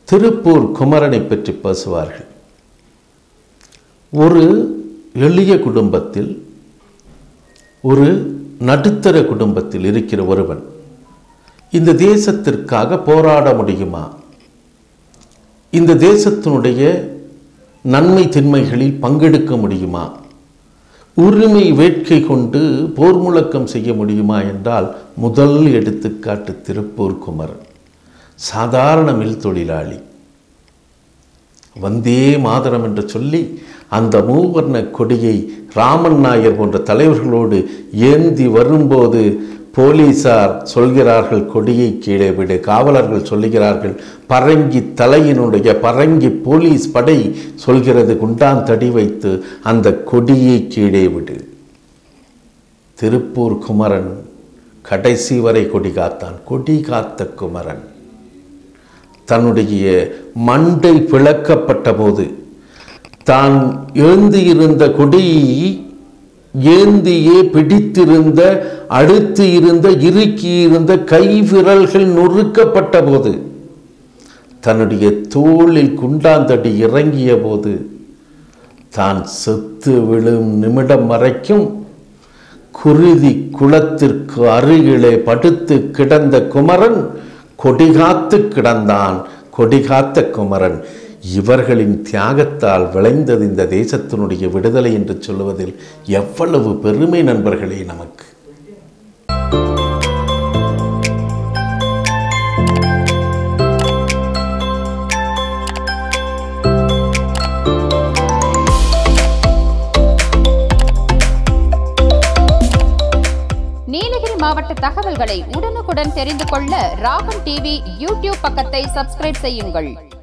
திருப்பூர் குமரனை பற்றி பேசுவார்கள் ஒரு எளிய குடும்பத்தில் ஒரு நடுத்தர குடும்பத்தில் இருக்கிற ஒருவன் இந்த தேசத்திற்காக போராட முடியுமா இந்த தேசத்தினுடைய நன்மை தின்மைகளில் பங்கெடுக்க முடியுமா உரிமை வேட்கை கொண்டு போர் முழக்கம் செய்ய முடியுமா என்றால் முதல் எடுத்துக்காட்டு திருப்பூர் குமரன் சாதாரண மில் தொழிலாளி வந்தே மாதரம் என்று சொல்லி அந்த மூவர்ண கொடியை ராமன் நாயர் போன்ற தலைவர்களோடு ஏந்தி வரும்போது போலீசார் சொல்கிறார்கள் கொடியை கீழே விடு காவலர்கள் சொல்லுகிறார்கள் பரங்கி தலையினுடைய பரங்கி போலீஸ் படை சொல்கிறது குண்டான் தடி வைத்து அந்த கொடியை கீழே விடு திருப்பூர் குமரன் கடைசி வரை கொடி காத்தான் கொடி காத்த குமரன் தன்னுடைய மண்டை பிளக்கப்பட்ட போது தான் ஏந்தியிருந்த கொடியை ஏந்தியே பிடித்திருந்த அடுத்து இருந்த இறுக்கியிருந்த கை விரல்கள் நொறுக்கப்பட்ட போது தன்னுடைய தோளில் குண்டாந்தடி இறங்கிய போது தான் செத்து விழும் நிமிடம் வரைக்கும் குருதி குளத்திற்கு அருகிலே படுத்து கிடந்த குமரன் கொடிகாத்து கிடந்தான் கொடிகாத்த குமரன் இவர்களின் தியாகத்தால் விளைந்தது இந்த தேசத்தினுடைய விடுதலை என்று சொல்லுவதில் எவ்வளவு பெருமை நண்பர்களே நமக்கு நீலகிரி மாவட்ட தகவல்களை உடனுக்குடன் தெரிந்து கொள்ள ராகம் டிவி யூடியூப் பக்கத்தை சப்ஸ்கிரைப் செய்யுங்கள்